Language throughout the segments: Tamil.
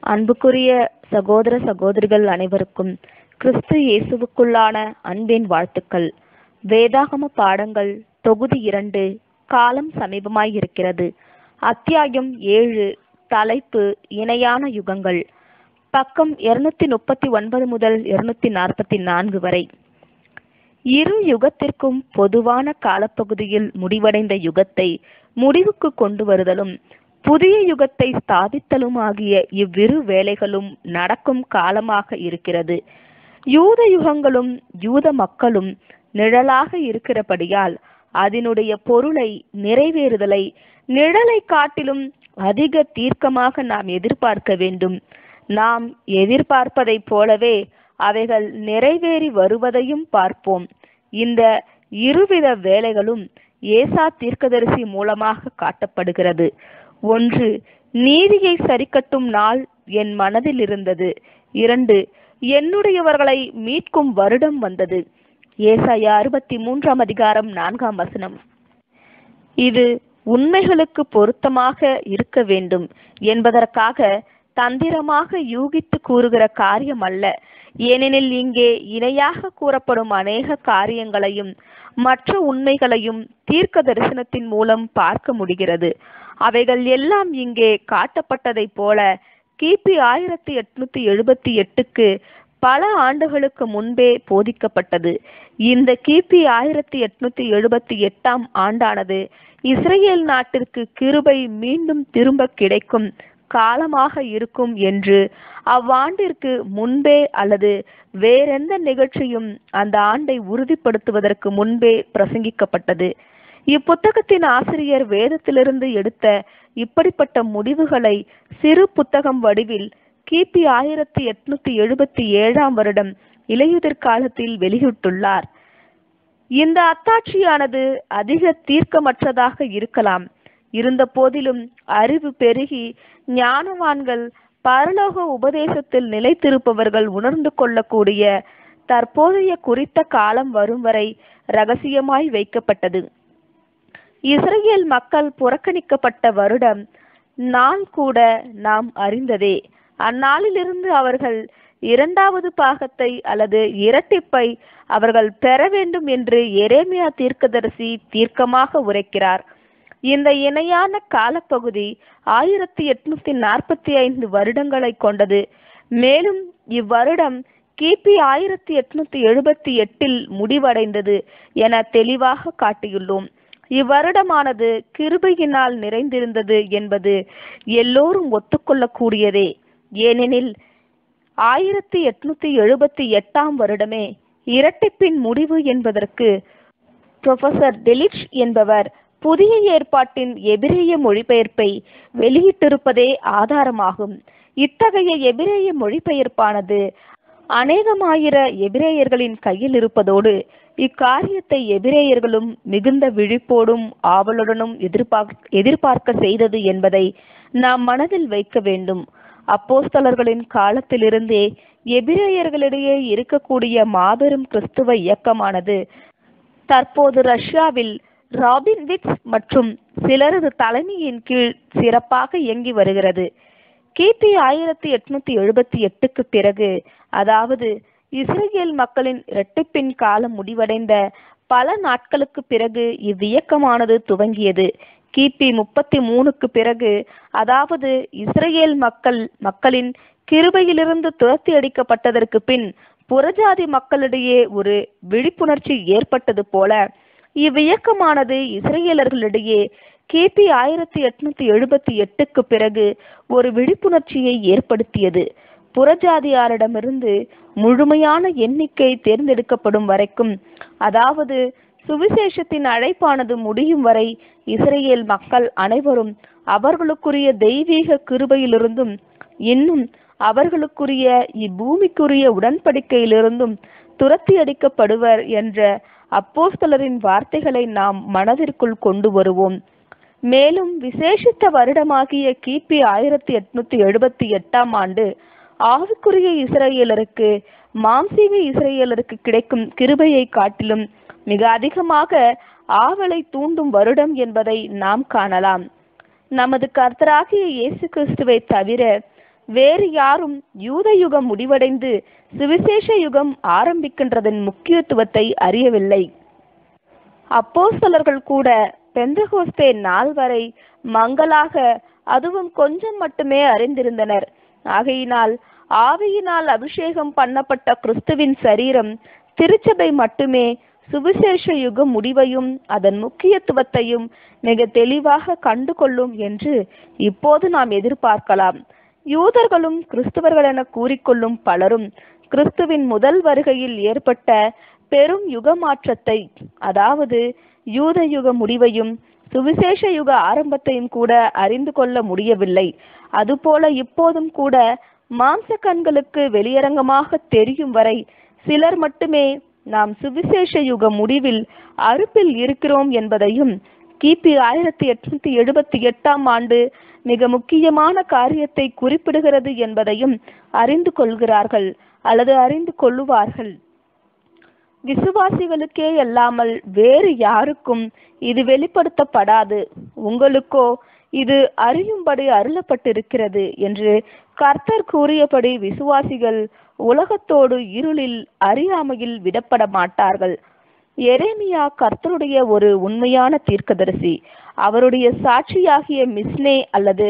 அன்புக்குரிய சகோதர சகோதரிகள் அனைவருக்கும் கிறிஸ்து இயேசுவுக்குள்ளான அன்பின் வாழ்த்துக்கள் வேதாகம பாடங்கள் தொகுதி இரண்டு காலம் சமீபமாய் இருக்கிறது அத்தியாயம் ஏழு தலைப்பு இணையான யுகங்கள் பக்கம் இருநூத்தி முப்பத்தி ஒன்பது முதல் இருநூத்தி நாற்பத்தி நான்கு வரை இரு யுகத்திற்கும் பொதுவான காலப்பகுதியில் முடிவடைந்த யுகத்தை முடிவுக்கு கொண்டு வருதலும் புதிய யுகத்தை ஸ்தாபித்தலும் ஆகிய இவ்விரு வேலைகளும் நடக்கும் காலமாக இருக்கிறது யூத யுகங்களும் யூத மக்களும் நிழலாக இருக்கிறபடியால் அதனுடைய பொருளை நிறைவேறுதலை நிழலை காட்டிலும் அதிக தீர்க்கமாக நாம் எதிர்பார்க்க வேண்டும் நாம் எதிர்பார்ப்பதைப் போலவே அவைகள் நிறைவேறி வருவதையும் பார்ப்போம் இந்த இருவித வேலைகளும் ஏசா தீர்க்கதரிசி மூலமாக காட்டப்படுகிறது ஒன்று நீதியை சரிக்கட்டும் நாள் என் மனதில் இருந்தது இரண்டு என்னுடையவர்களை மீட்கும் வருடம் வந்தது ஏசாயா அறுபத்தி மூன்றாம் அதிகாரம் நான்காம் வசனம் இது உண்மைகளுக்கு பொருத்தமாக இருக்க வேண்டும் என்பதற்காக தந்திரமாக யூகித்து கூறுகிற காரியம் அல்ல ஏனெனில் இங்கே இணையாக கூறப்படும் அநேக காரியங்களையும் மற்ற உண்மைகளையும் தீர்க்க தரிசனத்தின் மூலம் பார்க்க முடிகிறது அவைகள் எல்லாம் இங்கே காட்டப்பட்டதைப் போல கிபி ஆயிரத்தி எட்நூத்தி எழுபத்தி எட்டுக்கு பல ஆண்டுகளுக்கு முன்பே போதிக்கப்பட்டது இந்த கிபி ஆயிரத்தி எட்நூத்தி எழுபத்தி எட்டாம் ஆண்டானது இஸ்ரேல் நாட்டிற்கு கிருபை மீண்டும் திரும்ப கிடைக்கும் காலமாக இருக்கும் என்று அவ்வாண்டிற்கு முன்பே அல்லது வேறெந்த நிகழ்ச்சியும் அந்த ஆண்டை உறுதிப்படுத்துவதற்கு முன்பே பிரசங்கிக்கப்பட்டது இப்புத்தகத்தின் ஆசிரியர் வேதத்திலிருந்து எடுத்த இப்படிப்பட்ட முடிவுகளை சிறு புத்தகம் வடிவில் கிபி ஆயிரத்தி எட்நூத்தி எழுபத்தி ஏழாம் வருடம் இலையுதிர் காலத்தில் வெளியிட்டுள்ளார் இந்த அத்தாட்சியானது அதிக தீர்க்கமற்றதாக இருக்கலாம் இருந்த போதிலும் அறிவு பெருகி ஞானவான்கள் பரலோக உபதேசத்தில் நிலைத்திருப்பவர்கள் உணர்ந்து கொள்ளக்கூடிய தற்போதைய குறித்த காலம் வரும் வரை ரகசியமாய் வைக்கப்பட்டது இஸ்ரேல் மக்கள் புறக்கணிக்கப்பட்ட வருடம் நாள் கூட நாம் அறிந்ததே அந்நாளிலிருந்து அவர்கள் இரண்டாவது பாகத்தை அல்லது இரட்டிப்பை அவர்கள் பெற வேண்டும் என்று எரேமியா தீர்க்கதரிசி தீர்க்கமாக உரைக்கிறார் இந்த இணையான காலப்பகுதி ஆயிரத்தி எட்நூத்தி நாற்பத்தி ஐந்து வருடங்களை கொண்டது மேலும் இவ்வருடம் கிபி ஆயிரத்தி எட்நூத்தி எழுபத்தி எட்டில் முடிவடைந்தது என தெளிவாக காட்டியுள்ளோம் இவ்வருடமானது கிருபையினால் நிறைந்திருந்தது என்பது எல்லோரும் ஒத்துக்கொள்ளக்கூடியதே ஏனெனில் ஆயிரத்தி எட்நூத்தி எழுபத்தி எட்டாம் வருடமே இரட்டிப்பின் முடிவு என்பதற்கு புரொஃபசர் டெலிட்ச் என்பவர் புதிய ஏற்பாட்டின் எபிரேய மொழிபெயர்ப்பை வெளியிட்டிருப்பதே ஆதாரமாகும் இத்தகைய எபிரேய மொழிபெயர்ப்பானது அநேகமாயிர எபிரேயர்களின் கையில் இருப்பதோடு இக்காரியத்தை எபிரேயர்களும் மிகுந்த விழிப்போடும் ஆவலுடனும் எதிர்பார்க்க எதிர்பார்க்க செய்தது என்பதை நாம் மனதில் வைக்க வேண்டும் அப்போஸ்தலர்களின் காலத்திலிருந்தே எபிரேயர்களிடையே இருக்கக்கூடிய மாபெரும் கிறிஸ்துவ இயக்கமானது தற்போது ரஷ்யாவில் ராபின் விட்ஸ் மற்றும் சிலரது தலைமையின் கீழ் சிறப்பாக இயங்கி வருகிறது கிபி ஆயிரத்தி எட்நூத்தி எழுபத்தி எட்டுக்கு பிறகு அதாவது இஸ்ரேல் மக்களின் இரட்டிப்பின் காலம் முடிவடைந்த பல நாட்களுக்கு பிறகு இவ்வியக்கமானது துவங்கியது கிபி முப்பத்தி மூணுக்கு பிறகு அதாவது இஸ்ரேல் மக்கள் மக்களின் கிருபையிலிருந்து துரத்தி அடிக்கப்பட்டதற்கு பின் புறஜாதி மக்களிடையே ஒரு விழிப்புணர்ச்சி ஏற்பட்டது போல இவ்வியக்கமானது இஸ்ரேலர்களிடையே கிபி ஆயிரத்தி எட்நூத்தி எழுபத்தி எட்டுக்கு பிறகு ஒரு விழிப்புணர்ச்சியை ஏற்படுத்தியது புறஜாதியாரிடமிருந்து முழுமையான எண்ணிக்கை தேர்ந்தெடுக்கப்படும் வரைக்கும் அதாவது சுவிசேஷத்தின் அழைப்பானது முடியும் வரை இஸ்ரேல் மக்கள் அனைவரும் அவர்களுக்குரிய தெய்வீக கிருபையிலிருந்தும் இன்னும் அவர்களுக்குரிய இப்பூமிக்குரிய உடன்படிக்கையிலிருந்தும் துரத்தி அடிக்கப்படுவர் என்ற அப்போஸ்தலரின் வார்த்தைகளை நாம் மனதிற்குள் கொண்டு வருவோம் மேலும் விசேஷித்த வருடமாகிய கிபி ஆயிரத்தி எட்நூத்தி எழுபத்தி எட்டாம் ஆண்டு ஆவிக்குரிய இஸ்ரேலருக்கு மாம்சீக இஸ்ரேலருக்கு கிடைக்கும் கிருபையை காட்டிலும் மிக அதிகமாக ஆவலை தூண்டும் வருடம் என்பதை நாம் காணலாம் நமது கர்த்தராகிய இயேசு கிறிஸ்துவை தவிர வேறு யாரும் யூத யுகம் முடிவடைந்து சுவிசேஷ யுகம் ஆரம்பிக்கின்றதன் முக்கியத்துவத்தை அறியவில்லை அப்போஸ்தலர்கள் கூட பெந்தகோஸ்தே நாள் வரை மங்களாக அதுவும் கொஞ்சம் மட்டுமே அறிந்திருந்தனர் ஆகையினால் ஆவியினால் அபிஷேகம் பண்ணப்பட்ட கிறிஸ்துவின் சரீரம் திருச்சபை மட்டுமே சுவிசேஷ யுக முடிவையும் அதன் முக்கியத்துவத்தையும் மிக தெளிவாக கண்டு கொள்ளும் என்று இப்போது நாம் எதிர்பார்க்கலாம் யூதர்களும் கிறிஸ்துவர்கள் என கூறிக்கொள்ளும் பலரும் கிறிஸ்துவின் முதல் வருகையில் ஏற்பட்ட பெரும் யுக மாற்றத்தை அதாவது யூத யுக முடிவையும் சுவிசேஷ யுக ஆரம்பத்தையும் கூட அறிந்து கொள்ள முடியவில்லை அதுபோல இப்போதும் கூட மாம்ச கண்களுக்கு வெளியரங்கமாக தெரியும் வரை சிலர் மட்டுமே நாம் சுவிசேஷ யுக முடிவில் அறுப்பில் இருக்கிறோம் என்பதையும் கிபி ஆயிரத்தி எட்நூத்தி எழுபத்தி எட்டாம் ஆண்டு மிக முக்கியமான காரியத்தை குறிப்பிடுகிறது என்பதையும் அறிந்து கொள்கிறார்கள் அல்லது அறிந்து கொள்ளுவார்கள் விசுவாசிகளுக்கே அல்லாமல் வேறு யாருக்கும் இது வெளிப்படுத்தப்படாது உங்களுக்கோ இது அறியும்படி அருளப்பட்டிருக்கிறது என்று கர்த்தர் கூறியபடி விசுவாசிகள் உலகத்தோடு இருளில் அறியாமையில் விடப்பட மாட்டார்கள் எரேமியா கர்த்தருடைய ஒரு உண்மையான தீர்க்கதரிசி அவருடைய சாட்சியாகிய மிஸ்னே அல்லது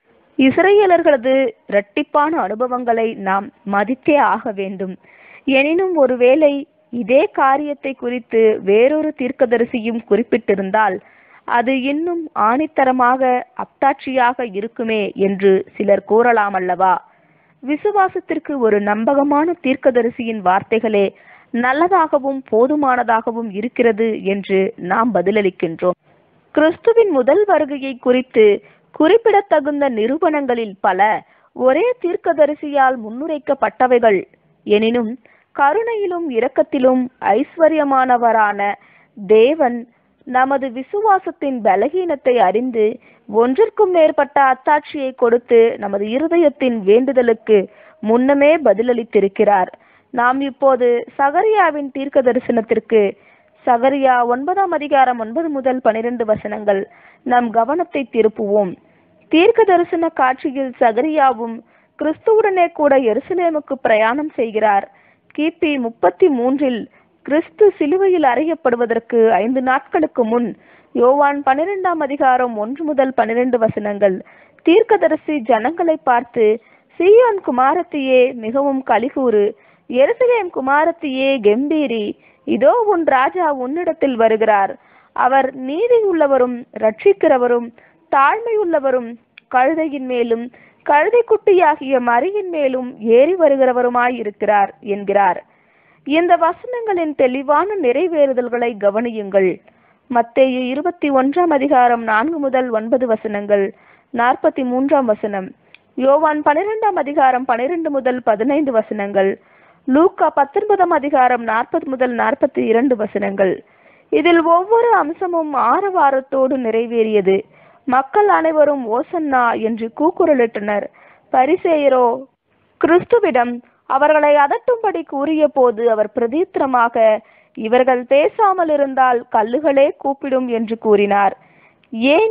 இஸ்ரேலர்களது இரட்டிப்பான அனுபவங்களை நாம் மதித்தே ஆக வேண்டும் எனினும் ஒருவேளை இதே காரியத்தை குறித்து வேறொரு தீர்க்கதரிசியும் குறிப்பிட்டிருந்தால் அது இன்னும் ஆணித்தரமாக அத்தாட்சியாக இருக்குமே என்று சிலர் கூறலாம் அல்லவா விசுவாசத்திற்கு ஒரு நம்பகமான தீர்க்கதரிசியின் வார்த்தைகளே நல்லதாகவும் போதுமானதாகவும் இருக்கிறது என்று நாம் பதிலளிக்கின்றோம் கிறிஸ்துவின் முதல் வருகையை குறித்து குறிப்பிடத்தகுந்த நிரூபணங்களில் பல ஒரே தீர்க்கதரிசியால் முன்னுரைக்கப்பட்டவைகள் எனினும் கருணையிலும் இரக்கத்திலும் ஐஸ்வர்யமானவரான தேவன் நமது விசுவாசத்தின் பலகீனத்தை அறிந்து ஒன்றிற்கும் மேற்பட்ட அத்தாட்சியை கொடுத்து நமது இருதயத்தின் வேண்டுதலுக்கு முன்னமே பதிலளித்திருக்கிறார் நாம் இப்போது சகரியாவின் தீர்க்க தரிசனத்திற்கு சகரியா ஒன்பதாம் அதிகாரம் ஒன்பது முதல் பனிரெண்டு வசனங்கள் நம் கவனத்தை திருப்புவோம் தீர்க்க தரிசன காட்சியில் சகரியாவும் கிறிஸ்துவுடனே கூட எருசலேமுக்கு பிரயாணம் செய்கிறார் கிபி முப்பத்தி மூன்றில் கிறிஸ்து சிலுவையில் அறையப்படுவதற்கு ஐந்து நாட்களுக்கு முன் யோவான் பனிரெண்டாம் அதிகாரம் ஒன்று முதல் பனிரெண்டு வசனங்கள் தீர்க்கதரிசி ஜனங்களை பார்த்து சீயோன் குமாரத்தியே மிகவும் கலிகூறு எருசலேம் குமாரத்தியே கெம்பீரி இதோ உன் ராஜா உன்னிடத்தில் வருகிறார் அவர் நீதி உள்ளவரும் ரட்சிக்கிறவரும் தாழ்மை உள்ளவரும் கழுதையின் மேலும் கழுதை குட்டியாகிய மரியின் மேலும் ஏறி வருகிறவருமாய் இருக்கிறார் என்கிறார் இந்த வசனங்களின் தெளிவான நிறைவேறுதல்களை கவனியுங்கள் மத்தேயு இருபத்தி ஒன்றாம் அதிகாரம் நான்கு முதல் ஒன்பது வசனங்கள் நாற்பத்தி மூன்றாம் வசனம் யோவான் பனிரெண்டாம் அதிகாரம் பனிரெண்டு முதல் பதினைந்து வசனங்கள் லூக்கா பத்தொன்பதாம் அதிகாரம் நாற்பது முதல் நாற்பத்தி இரண்டு வசனங்கள் இதில் ஒவ்வொரு அம்சமும் ஆரவாரத்தோடு நிறைவேறியது மக்கள் அனைவரும் ஓசன்னா என்று கூக்குரலிட்டனர் பரிசேயரோ கிறிஸ்துவிடம் அவர்களை அதட்டும்படி கூறிய போது அவர் பிரதீத்திரமாக இவர்கள் பேசாமல் இருந்தால் கல்லுகளே கூப்பிடும் என்று கூறினார் ஏன்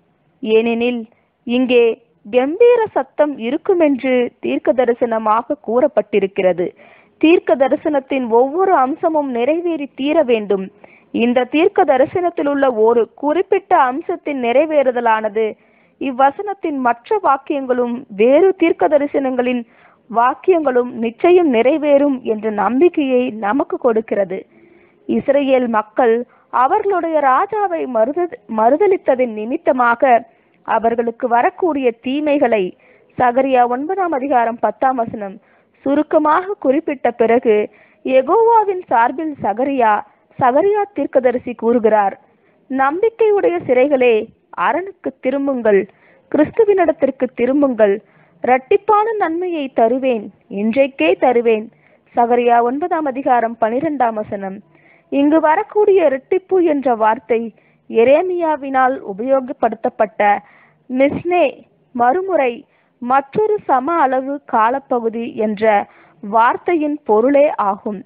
ஏனெனில் இங்கே கம்பீர சத்தம் இருக்குமென்று தீர்க்க தரிசனமாக கூறப்பட்டிருக்கிறது தீர்க்க தரிசனத்தின் ஒவ்வொரு அம்சமும் நிறைவேறி தீர வேண்டும் இந்த தீர்க்க தரிசனத்தில் உள்ள ஒரு குறிப்பிட்ட அம்சத்தின் நிறைவேறுதலானது இவ்வசனத்தின் மற்ற வாக்கியங்களும் வேறு தீர்க்க தரிசனங்களின் வாக்கியங்களும் நிச்சயம் நிறைவேறும் என்ற நம்பிக்கையை நமக்கு கொடுக்கிறது இஸ்ரேல் மக்கள் அவர்களுடைய ராஜாவை மறுத மறுதளித்ததின் நிமித்தமாக அவர்களுக்கு வரக்கூடிய தீமைகளை சகரியா ஒன்பதாம் அதிகாரம் பத்தாம் வசனம் சுருக்கமாக குறிப்பிட்ட பிறகு எகோவாவின் சார்பில் சகரியா சகரியா தீர்க்கதரிசி கூறுகிறார் நம்பிக்கையுடைய சிறைகளே அரணுக்கு திரும்புங்கள் கிறிஸ்துவினிடத்திற்கு திரும்புங்கள் இரட்டிப்பான நன்மையை தருவேன் இன்றைக்கே தருவேன் சகரியா ஒன்பதாம் அதிகாரம் பனிரெண்டாம் வசனம் இங்கு வரக்கூடிய இரட்டிப்பு என்ற வார்த்தை எரேமியாவினால் உபயோகப்படுத்தப்பட்ட மிஸ்னே மறுமுறை மற்றொரு சம அளவு காலப்பகுதி என்ற வார்த்தையின் பொருளே ஆகும்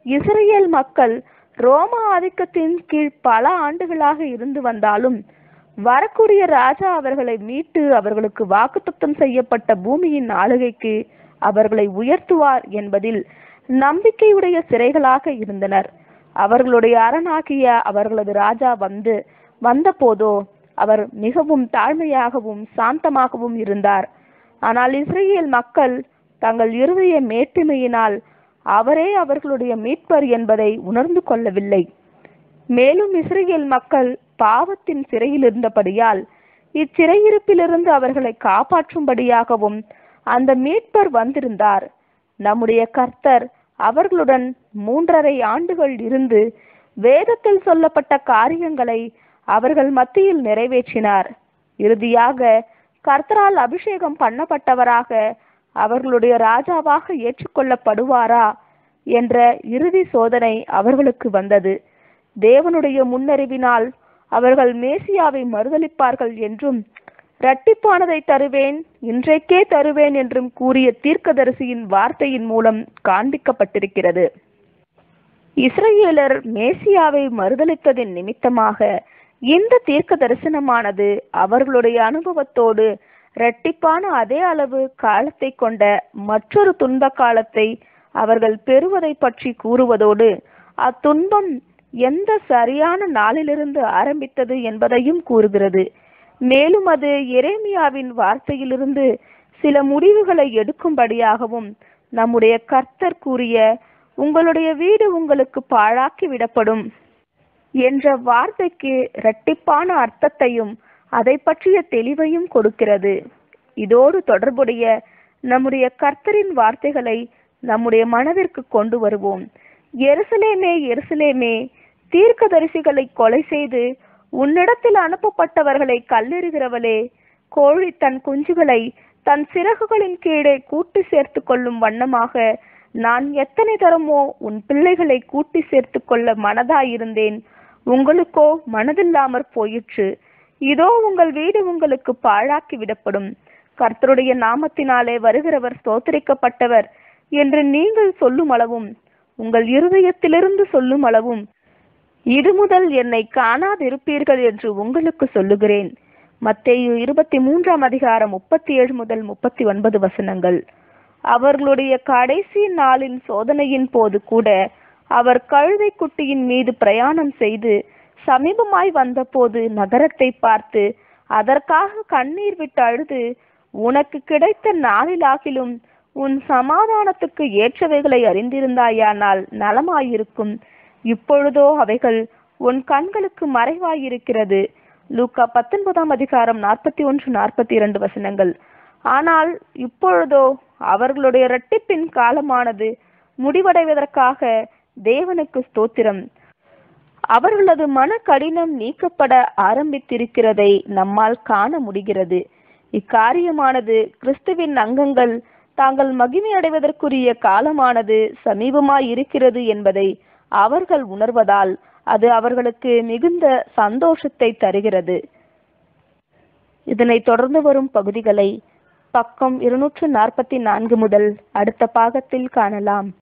இஸ்ரேல் மக்கள் ரோம ஆதிக்கத்தின் கீழ் பல ஆண்டுகளாக இருந்து வந்தாலும் வரக்கூடிய ராஜா அவர்களை மீட்டு அவர்களுக்கு வாக்குத்தத்தம் செய்யப்பட்ட பூமியின் ஆளுகைக்கு அவர்களை உயர்த்துவார் என்பதில் நம்பிக்கையுடைய சிறைகளாக இருந்தனர் அவர்களுடைய அரணாகிய அவர்களது ராஜா வந்து வந்தபோதோ அவர் மிகவும் தாழ்மையாகவும் சாந்தமாகவும் இருந்தார் ஆனால் இஸ்ரேல் மக்கள் தங்கள் இருதய மேட்டுமையினால் அவரே அவர்களுடைய மீட்பர் என்பதை உணர்ந்து கொள்ளவில்லை மேலும் இஸ்ரேல் மக்கள் பாவத்தின் சிறையில் இருந்தபடியால் இச்சிறையிருப்பிலிருந்து அவர்களை காப்பாற்றும்படியாகவும் அந்த மீட்பர் வந்திருந்தார் நம்முடைய கர்த்தர் அவர்களுடன் மூன்றரை ஆண்டுகள் இருந்து வேதத்தில் சொல்லப்பட்ட காரியங்களை அவர்கள் மத்தியில் நிறைவேற்றினார் இறுதியாக கர்த்தரால் அபிஷேகம் பண்ணப்பட்டவராக அவர்களுடைய ராஜாவாக ஏற்றுக்கொள்ளப்படுவாரா என்ற இறுதி சோதனை அவர்களுக்கு வந்தது தேவனுடைய முன்னறிவினால் அவர்கள் மேசியாவை மறுதலிப்பார்கள் என்றும் இரட்டிப்பானதை தருவேன் இன்றைக்கே தருவேன் என்றும் கூறிய தீர்க்கதரிசியின் வார்த்தையின் மூலம் காண்பிக்கப்பட்டிருக்கிறது இஸ்ரேலர் மேசியாவை மறுதலித்ததின் நிமித்தமாக இந்த தீர்க்க தரிசனமானது அவர்களுடைய அனுபவத்தோடு இரட்டிப்பான அதே அளவு காலத்தை கொண்ட மற்றொரு துன்ப காலத்தை அவர்கள் பெறுவதை பற்றி கூறுவதோடு அத்துன்பம் எந்த சரியான நாளிலிருந்து ஆரம்பித்தது என்பதையும் கூறுகிறது மேலும் அது எரேமியாவின் வார்த்தையிலிருந்து சில முடிவுகளை எடுக்கும்படியாகவும் நம்முடைய கர்த்தர் கூறிய உங்களுடைய வீடு உங்களுக்கு பாழாக்கி விடப்படும் என்ற வார்த்தைக்கு இரட்டிப்பான அர்த்தத்தையும் அதை பற்றிய தெளிவையும் கொடுக்கிறது இதோடு தொடர்புடைய நம்முடைய கர்த்தரின் வார்த்தைகளை நம்முடைய மனதிற்கு கொண்டு வருவோம் எருசலேமே எருசலேமே தீர்க்கதரிசிகளை கொலை செய்து உன்னிடத்தில் அனுப்பப்பட்டவர்களை கல்லெறிகிறவளே கோழி தன் குஞ்சுகளை தன் சிறகுகளின் கீழே கூட்டி சேர்த்து கொள்ளும் வண்ணமாக நான் எத்தனை தரமோ உன் பிள்ளைகளை கூட்டி சேர்த்து கொள்ள மனதாயிருந்தேன் உங்களுக்கோ மனதில்லாமற் போயிற்று இதோ உங்கள் வீடு உங்களுக்கு பாழாக்கி விடப்படும் கர்த்தருடைய நாமத்தினாலே வருகிறவர் ஸ்தோத்தரிக்கப்பட்டவர் என்று நீங்கள் சொல்லும் அளவும் உங்கள் இருதயத்திலிருந்து சொல்லும் அளவும் இது முதல் என்னை காணாதிருப்பீர்கள் என்று உங்களுக்கு சொல்லுகிறேன் மத்தேயு இருபத்தி மூன்றாம் அதிகாரம் முப்பத்தி ஏழு முதல் முப்பத்தி ஒன்பது வசனங்கள் அவர்களுடைய கடைசி நாளின் சோதனையின் போது கூட அவர் கழுதை குட்டியின் மீது பிரயாணம் செய்து சமீபமாய் வந்தபோது நகரத்தை பார்த்து அதற்காக கண்ணீர் விட்டு அழுது உனக்கு கிடைத்த நாளிலாகிலும் உன் சமாதானத்துக்கு ஏற்றவைகளை அறிந்திருந்தாயானால் நலமாயிருக்கும் இப்பொழுதோ அவைகள் உன் கண்களுக்கு மறைவாயிருக்கிறது லூக்கா பத்தொன்பதாம் அதிகாரம் நாற்பத்தி ஒன்று நாற்பத்தி இரண்டு வசனங்கள் ஆனால் இப்பொழுதோ அவர்களுடைய இரட்டிப்பின் காலமானது முடிவடைவதற்காக தேவனுக்கு ஸ்தோத்திரம் அவர்களது மன கடினம் நீக்கப்பட ஆரம்பித்திருக்கிறதை நம்மால் காண முடிகிறது இக்காரியமானது கிறிஸ்துவின் அங்கங்கள் தாங்கள் மகிமை அடைவதற்குரிய காலமானது சமீபமாய் இருக்கிறது என்பதை அவர்கள் உணர்வதால் அது அவர்களுக்கு மிகுந்த சந்தோஷத்தை தருகிறது இதனை தொடர்ந்து வரும் பகுதிகளை பக்கம் இருநூற்று நாற்பத்தி நான்கு முதல் அடுத்த பாகத்தில் காணலாம்